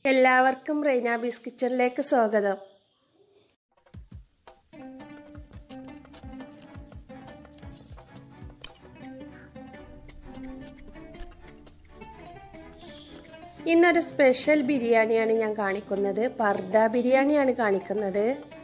എല്ലാവർക്കും റെയ്നാബീസ് കിച്ചണിലേക്ക് സ്വാഗതം ഇന്നൊരു സ്പെഷ്യൽ ബിരിയാണിയാണ് ഞാൻ കാണിക്കുന്നത് പർദ ബിരിയാണിയാണ് കാണിക്കുന്നത്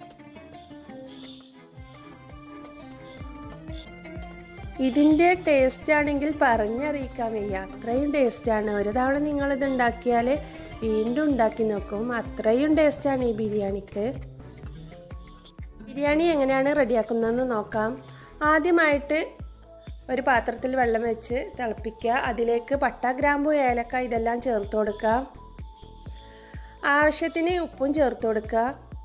ഇതിൻ്റെ ടേസ്റ്റ് ആണെങ്കിൽ പറഞ്ഞറിയിക്കാൻ വയ്യ അത്രയും ടേസ്റ്റാണ് ഒരു തവണ നിങ്ങളിത് ഉണ്ടാക്കിയാൽ വീണ്ടും ഉണ്ടാക്കി നോക്കും അത്രയും ടേസ്റ്റാണ് ഈ ബിരിയാണിക്ക് ബിരിയാണി എങ്ങനെയാണ് റെഡിയാക്കുന്നതെന്ന് നോക്കാം ആദ്യമായിട്ട് ഒരു പാത്രത്തിൽ വെള്ളം വെച്ച് തിളപ്പിക്കുക അതിലേക്ക് പട്ട ഗ്രാമ്പു ഏലക്ക ഇതെല്ലാം ചേർത്ത് കൊടുക്കുക ആവശ്യത്തിന് ഉപ്പും ചേർത്ത് കൊടുക്കുക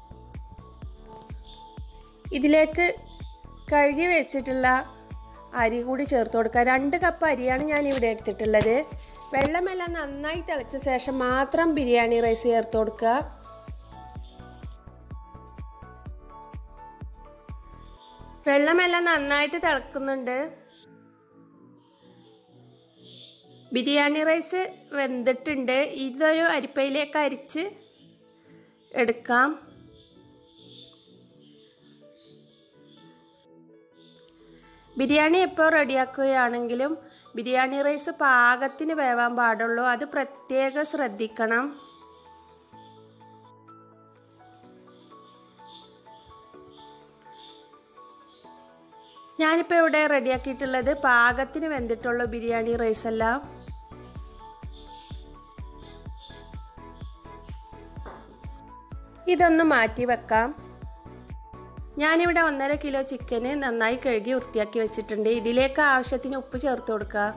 ഇതിലേക്ക് കഴുകി വെച്ചിട്ടുള്ള അരി കൂടി ചേർത്ത് കൊടുക്കുക രണ്ട് കപ്പ് അരിയാണ് ഞാൻ ഇവിടെ എടുത്തിട്ടുള്ളത് വെള്ളമെല്ലാം നന്നായി തിളച്ച ശേഷം മാത്രം ബിരിയാണി റൈസ് ചേർത്ത് കൊടുക്കുക വെള്ളമെല്ലാം നന്നായിട്ട് തിളക്കുന്നുണ്ട് ബിരിയാണി റൈസ് വെന്തിട്ടുണ്ട് ഇതൊരു അരിപ്പയിലേക്ക് അരിച്ച് എടുക്കാം ബിരിയാണി എപ്പോൾ റെഡിയാക്കുകയാണെങ്കിലും ബിരിയാണി റൈസ് പാകത്തിന് വേവാൻ പാടുള്ളൂ അത് പ്രത്യേകം ശ്രദ്ധിക്കണം ഞാനിപ്പോൾ ഇവിടെ റെഡിയാക്കിയിട്ടുള്ളത് പാകത്തിന് വെന്തിട്ടുള്ള ബിരിയാണി റൈസ് എല്ലാം ഇതൊന്ന് മാറ്റി വെക്കാം ഞാനിവിടെ ഒന്നര കിലോ ചിക്കന് നന്നായി കഴുകി വൃത്തിയാക്കി വെച്ചിട്ടുണ്ട് ഇതിലേക്ക് ആവശ്യത്തിന് ഉപ്പ് ചേർത്ത് കൊടുക്കുക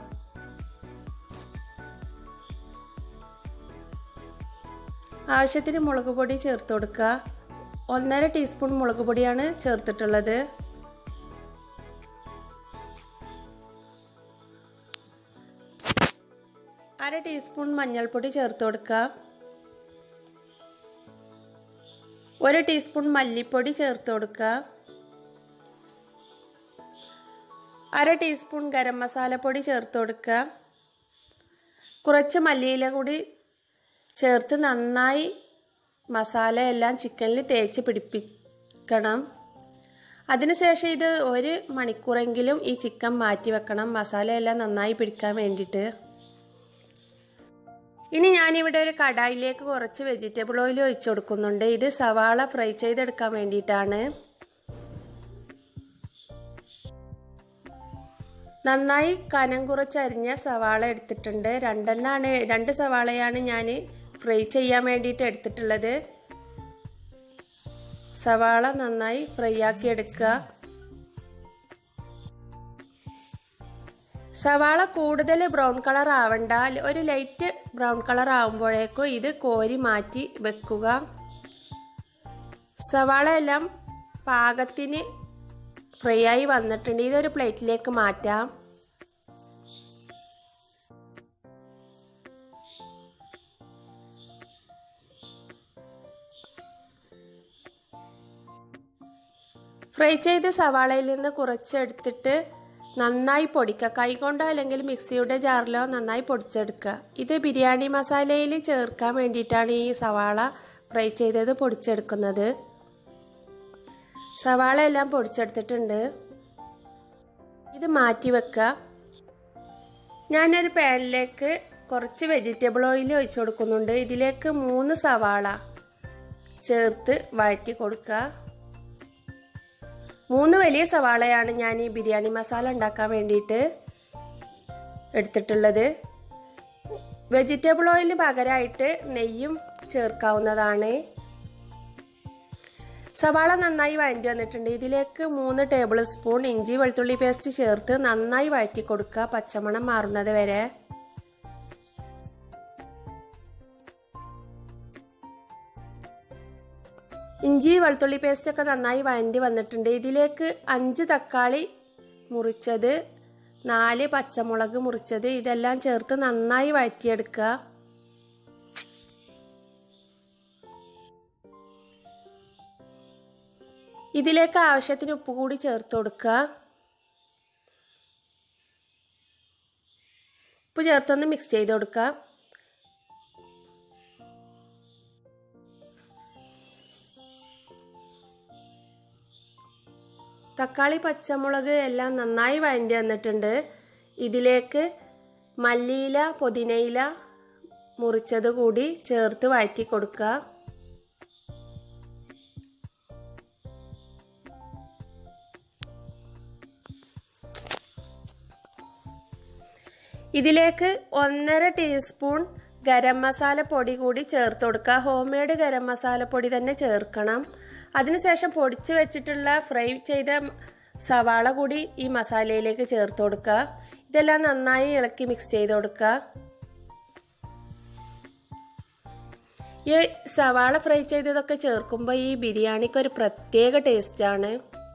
ആവശ്യത്തിന് മുളക് പൊടി ചേർത്ത് കൊടുക്കുക ഒന്നര ടീസ്പൂൺ മുളക് പൊടിയാണ് ചേർത്തിട്ടുള്ളത് അര ടീസ്പൂൺ മഞ്ഞൾപ്പൊടി ചേർത്ത് കൊടുക്കുക ഒരു ടീസ്പൂൺ മല്ലിപ്പൊടി ചേർത്ത് കൊടുക്കുക അര ടീസ്പൂൺ ഗരം മസാലപ്പൊടി ചേർത്ത് കൊടുക്കുക കുറച്ച് മല്ലിയില കൂടി ചേർത്ത് നന്നായി മസാല എല്ലാം ചിക്കനിൽ തേച്ച് പിടിപ്പിക്കണം അതിനുശേഷം ഇത് ഒരു മണിക്കൂറെങ്കിലും ഈ ചിക്കൻ മാറ്റി വെക്കണം മസാലയെല്ലാം നന്നായി പിടിക്കാൻ വേണ്ടിയിട്ട് ഇനി ഞാനിവിടെ ഒരു കടായിലേക്ക് കുറച്ച് വെജിറ്റബിൾ ഓയിൽ ഒഴിച്ചു കൊടുക്കുന്നുണ്ട് ഇത് സവാള ഫ്രൈ ചെയ്തെടുക്കാൻ വേണ്ടിയിട്ടാണ് നന്നായി കനം കുറച്ചരിഞ്ഞ സവാള എടുത്തിട്ടുണ്ട് രണ്ടെണ്ണാണ് രണ്ട് സവാളയാണ് ഞാൻ ഫ്രൈ ചെയ്യാൻ വേണ്ടിയിട്ട് എടുത്തിട്ടുള്ളത് സവാള നന്നായി ഫ്രൈ ആക്കി എടുക്കുക സവാള കൂടുതൽ ബ്രൗൺ കളർ ആവണ്ട ഒരു ലൈറ്റ് ബ്രൗൺ കളർ ആകുമ്പോഴേക്കും ഇത് കോരി മാറ്റി വെക്കുക സവാള എല്ലാം പാകത്തിന് ഫ്രൈ ആയി വന്നിട്ടുണ്ട് ഇതൊരു പ്ലേറ്റിലേക്ക് മാറ്റാം ഫ്രൈ ചെയ്ത സവാളയിൽ നിന്ന് കുറച്ചെടുത്തിട്ട് നന്നായി പൊടിക്കുക കൈകൊണ്ടോ അല്ലെങ്കിൽ മിക്സിയുടെ ജാറിലോ നന്നായി പൊടിച്ചെടുക്കുക ഇത് ബിരിയാണി മസാലയിൽ ചേർക്കാൻ വേണ്ടിയിട്ടാണ് ഈ സവാള ഫ്രൈ ചെയ്തത് പൊടിച്ചെടുക്കുന്നത് സവാള എല്ലാം പൊടിച്ചെടുത്തിട്ടുണ്ട് ഇത് മാറ്റി വെക്കുക ഞാനൊരു പാനിലേക്ക് കുറച്ച് വെജിറ്റബിൾ ഓയിൽ ഒഴിച്ചു കൊടുക്കുന്നുണ്ട് ഇതിലേക്ക് മൂന്ന് സവാള ചേർത്ത് വഴറ്റി കൊടുക്കുക മൂന്ന് വലിയ സവാളയാണ് ഞാൻ ഈ ബിരിയാണി മസാല ഉണ്ടാക്കാൻ വേണ്ടിയിട്ട് എടുത്തിട്ടുള്ളത് വെജിറ്റബിൾ ഓയിലിന് പകരമായിട്ട് നെയ്യും ചേർക്കാവുന്നതാണ് സവാള നന്നായി വഴറ്റി വന്നിട്ടുണ്ട് ഇതിലേക്ക് മൂന്ന് ടേബിൾ സ്പൂൺ ഇഞ്ചി വെളുത്തുള്ളി പേസ്റ്റ് ചേർത്ത് നന്നായി വഴറ്റി കൊടുക്കുക പച്ചമണം മാറുന്നത് വരെ ഇഞ്ചി വെളുത്തുള്ളി പേസ്റ്റ് ഒക്കെ നന്നായി വഴണ്ടി വന്നിട്ടുണ്ട് ഇതിലേക്ക് അഞ്ച് തക്കാളി മുറിച്ചത് നാല് പച്ചമുളക് മുറിച്ചത് ഇതെല്ലാം ചേർത്ത് നന്നായി വഴറ്റിയെടുക്കുക ഇതിലേക്ക് ആവശ്യത്തിന് ഉപ്പ് കൂടി ചേർത്ത് കൊടുക്കുക ഉപ്പ് ചേർത്തൊന്ന് മിക്സ് ചെയ്ത് കൊടുക്കുക തക്കാളി പച്ചമുളക് എല്ലാം നന്നായി വഴണ്ടി വന്നിട്ടുണ്ട് ഇതിലേക്ക് മല്ലിയില പുതിനയില മുറിച്ചത് കൂടി ചേർത്ത് വഴറ്റി കൊടുക്കുക ഇതിലേക്ക് ഒന്നര ടീസ്പൂൺ ഗരം മസാല പൊടി കൂടി ചേർത്ത് കൊടുക്കുക ഹോം മെയ്ഡ് ഗരം മസാല പൊടി തന്നെ ചേർക്കണം അതിനുശേഷം പൊടിച്ച് വെച്ചിട്ടുള്ള ഫ്രൈ ചെയ്ത സവാള കൂടി ഈ മസാലയിലേക്ക് ചേർത്ത് കൊടുക്കുക ഇതെല്ലാം നന്നായി ഇളക്കി മിക്സ് ചെയ്ത് കൊടുക്കുക ഈ സവാള ഫ്രൈ ചെയ്തതൊക്കെ ചേർക്കുമ്പോൾ ഈ ബിരിയാണിക്ക് ഒരു പ്രത്യേക ടേസ്റ്റാണ്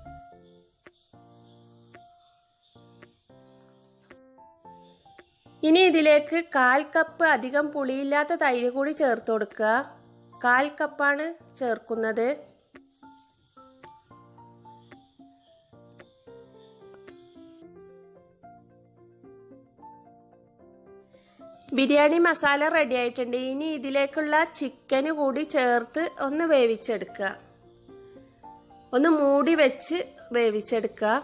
ഇനി ഇതിലേക്ക് കാൽ കപ്പ് അധികം പുളിയില്ലാത്ത തൈര് കൂടി ചേർത്ത് കൊടുക്കുക കാൽ കപ്പാണ് ചേർക്കുന്നത് ബിരിയാണി മസാല റെഡി ആയിട്ടുണ്ട് ഇനി ഇതിലേക്കുള്ള ചിക്കന് കൂടി ചേർത്ത് ഒന്ന് വേവിച്ചെടുക്കുക ഒന്ന് മൂടി വെച്ച് വേവിച്ചെടുക്കുക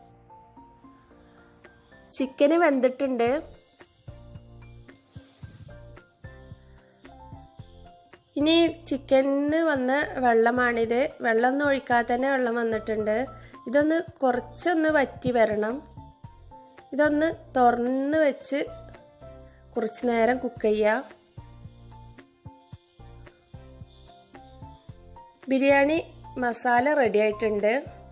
ചിക്കന് വെന്തിട്ടുണ്ട് ഇനി ചിക്കനിന്ന് വന്ന വെള്ളമാണിത് വെള്ളമൊന്നും ഒഴിക്കാതെ തന്നെ വെള്ളം വന്നിട്ടുണ്ട് ഇതൊന്ന് കുറച്ചൊന്ന് വറ്റി വരണം ഇതൊന്ന് തുറന്ന് വെച്ച് കുറച്ച് നേരം കുക്ക് ചെയ്യുക ബിരിയാണി മസാല റെഡി ആയിട്ടുണ്ട്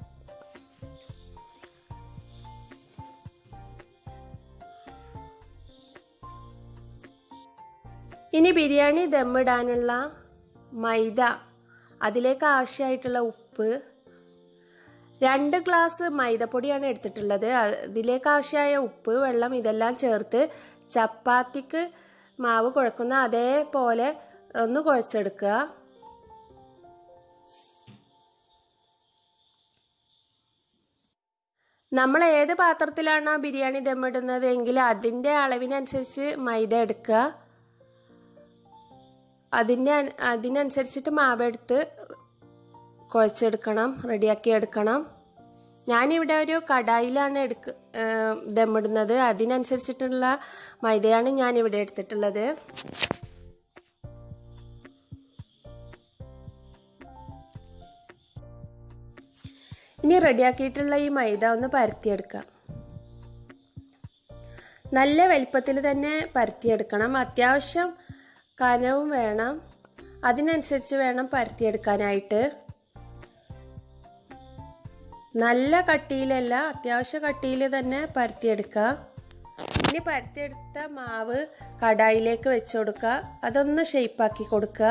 ഇനി ബിരിയാണി ദമ്മിടാനുള്ള മൈദ അതിലേക്ക് ആവശ്യമായിട്ടുള്ള ഉപ്പ് രണ്ട് ഗ്ലാസ് മൈദപ്പൊടിയാണ് എടുത്തിട്ടുള്ളത് അതിലേക്ക് ആവശ്യമായ ഉപ്പ് വെള്ളം ഇതെല്ലാം ചേർത്ത് ചപ്പാത്തിക്ക് മാവ് കുഴക്കുന്ന അതേപോലെ ഒന്ന് കുഴച്ചെടുക്കുക നമ്മൾ ഏത് പാത്രത്തിലാണോ ബിരിയാണി ദമ്മിടുന്നത് എങ്കിൽ അതിൻ്റെ അളവിനനുസരിച്ച് മൈദ എടുക്കുക അതിൻ്റെ അതിനനുസരിച്ചിട്ട് മാവെടുത്ത് കുഴച്ചെടുക്കണം റെഡിയാക്കി എടുക്കണം ഞാനിവിടെ ഒരു കടായിലാണ് എടുക്ക ദമ്മിടുന്നത് അതിനനുസരിച്ചിട്ടുള്ള മൈദയാണ് ഞാനിവിടെ എടുത്തിട്ടുള്ളത് ഇനി റെഡിയാക്കിയിട്ടുള്ള ഈ മൈദ ഒന്ന് പരത്തിയെടുക്കാം നല്ല വലിപ്പത്തിൽ തന്നെ പരത്തിയെടുക്കണം അത്യാവശ്യം കനവും വേണം അതിനനുസരിച്ച് വേണം പരത്തിയെടുക്കാനായിട്ട് നല്ല കട്ടിയിലല്ല അത്യാവശ്യ കട്ടിയിൽ തന്നെ പരത്തിയെടുക്കുക ഇനി പരത്തിയെടുത്ത മാവ് കടായിലേക്ക് വെച്ച് കൊടുക്കുക അതൊന്ന് ഷെയ്പ്പാക്കി കൊടുക്കുക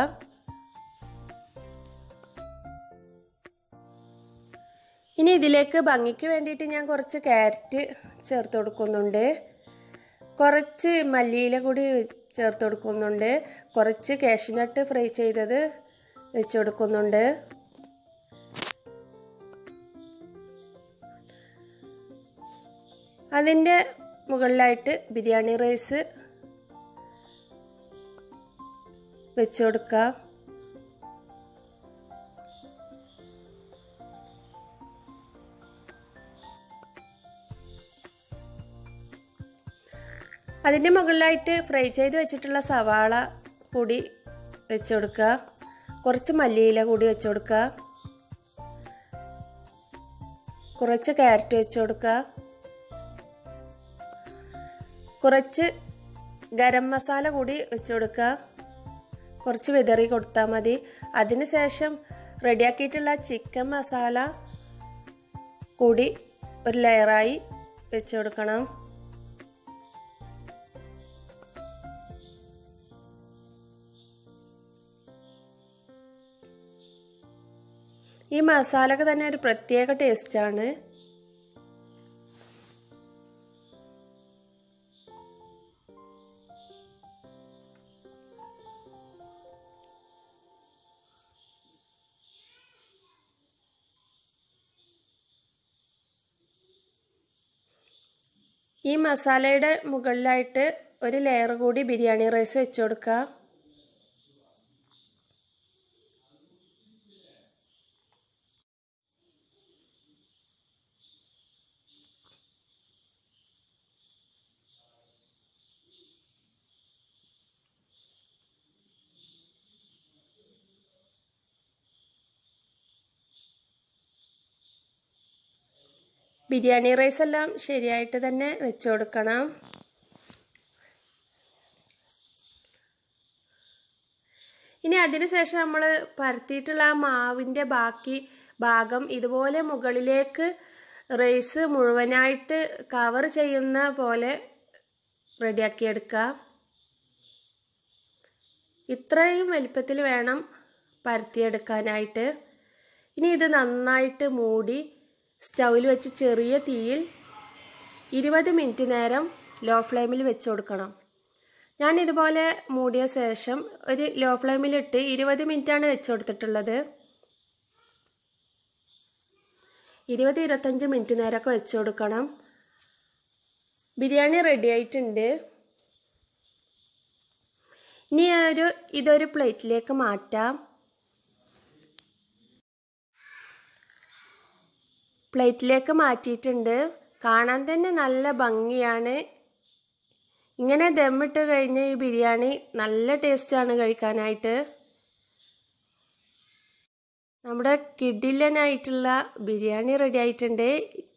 ഇനി ഇതിലേക്ക് ഭംഗിക്ക് വേണ്ടിയിട്ട് ഞാൻ കുറച്ച് ക്യാരറ്റ് ചേർത്ത് കൊടുക്കുന്നുണ്ട് കുറച്ച് മല്ലിയില കൂടി ചേർത്ത് കൊടുക്കുന്നുണ്ട് കുറച്ച് കാഷ്നട്ട് ഫ്രൈ ചെയ്തത് വെച്ച് കൊടുക്കുന്നുണ്ട് അതിൻ്റെ മുകളിലായിട്ട് ബിരിയാണി റൈസ് വെച്ച് കൊടുക്കുക അതിൻ്റെ മുകളിലായിട്ട് ഫ്രൈ ചെയ്ത് വെച്ചിട്ടുള്ള സവാള കൂടി വെച്ച് കൊടുക്കുക കുറച്ച് മല്ലിയില കൂടി വെച്ച് കൊടുക്കുക കുറച്ച് ക്യാരറ്റ് വെച്ച് കൊടുക്കുക കുറച്ച് ഗരം മസാല കൂടി വെച്ച് കൊടുക്കുക കുറച്ച് വിതറി കൊടുത്താൽ മതി അതിന് ശേഷം റെഡിയാക്കിയിട്ടുള്ള ചിക്കൻ മസാല കൂടി ഒരു ലെയറായി വെച്ച് കൊടുക്കണം ഈ മസാലക്ക് തന്നെ ഒരു പ്രത്യേക ടേസ്റ്റാണ് ഈ മസാലയുടെ മുകളിലായിട്ട് ഒരു ലെയർ കൂടി ബിരിയാണി റൈസ് വെച്ച് കൊടുക്കുക ബിരിയാണി റൈസ് എല്ലാം ശരിയായിട്ട് തന്നെ വെച്ച് കൊടുക്കണം ഇനി അതിന് ശേഷം നമ്മൾ പരത്തിയിട്ടുള്ള ആ മാവിൻ്റെ ബാക്കി ഭാഗം ഇതുപോലെ മുകളിലേക്ക് റൈസ് മുഴുവനായിട്ട് കവർ ചെയ്യുന്ന പോലെ റെഡിയാക്കിയെടുക്കുക ഇത്രയും വലിപ്പത്തിൽ വേണം പരത്തിയെടുക്കാനായിട്ട് ഇനി ഇത് നന്നായിട്ട് മൂടി സ്റ്റൗവിൽ വെച്ച് ചെറിയ തീയിൽ ഇരുപത് മിനിറ്റ് നേരം ലോ ഫ്ലെയിമിൽ വെച്ച് കൊടുക്കണം ഞാൻ ഇതുപോലെ മൂടിയ ശേഷം ഒരു ലോ ഫ്ലെയിമിലിട്ട് ഇരുപത് മിനിറ്റാണ് വെച്ച് കൊടുത്തിട്ടുള്ളത് ഇരുപത് ഇരുപത്തഞ്ച് മിനിറ്റ് നേരമൊക്കെ വെച്ച് കൊടുക്കണം ബിരിയാണി റെഡി ആയിട്ടുണ്ട് ഇനി ഒരു ഇതൊരു പ്ലേറ്റിലേക്ക് മാറ്റാം പ്ലേറ്റിലേക്ക് മാറ്റിയിട്ടുണ്ട് കാണാൻ തന്നെ നല്ല ഭംഗിയാണ് ഇങ്ങനെ ദമ്മിട്ട് കഴിഞ്ഞ ഈ ബിരിയാണി നല്ല ടേസ്റ്റാണ് കഴിക്കാനായിട്ട് നമ്മുടെ കിഡിലനായിട്ടുള്ള ബിരിയാണി റെഡി ആയിട്ടുണ്ട്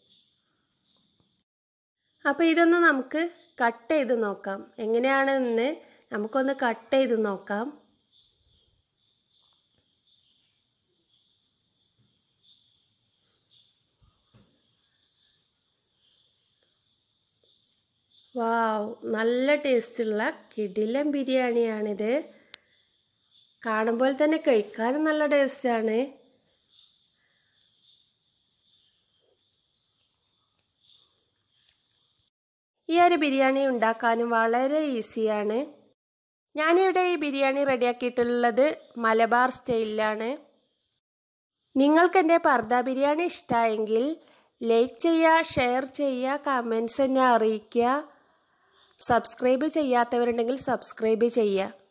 അപ്പോൾ ഇതൊന്ന് നമുക്ക് കട്ട് ചെയ്ത് നോക്കാം എങ്ങനെയാണെന്ന് നമുക്കൊന്ന് കട്ട് ചെയ്ത് നോക്കാം വാവ് നല്ല ടേസ്റ്റുള്ള കിടിലൻ ബിരിയാണിയാണിത് കാണുമ്പോൾ തന്നെ കഴിക്കാനും നല്ല ടേസ്റ്റാണ് ഈ ഒരു ബിരിയാണി ഉണ്ടാക്കാനും വളരെ ഈസിയാണ് ഞാനിവിടെ ഈ ബിരിയാണി റെഡിയാക്കിയിട്ടുള്ളത് മലബാർ സ്റ്റൈലിലാണ് നിങ്ങൾക്ക് എൻ്റെ പർദ ബിരിയാണി ഇഷ്ടമായെങ്കിൽ ലൈക്ക് ചെയ്യുക ഷെയർ ചെയ്യുക കമൻസ് എന്നെ അറിയിക്കുക സബ്സ്ക്രൈബ് ചെയ്യാത്തവരുണ്ടെങ്കിൽ സബ്സ്ക്രൈബ് ചെയ്യുക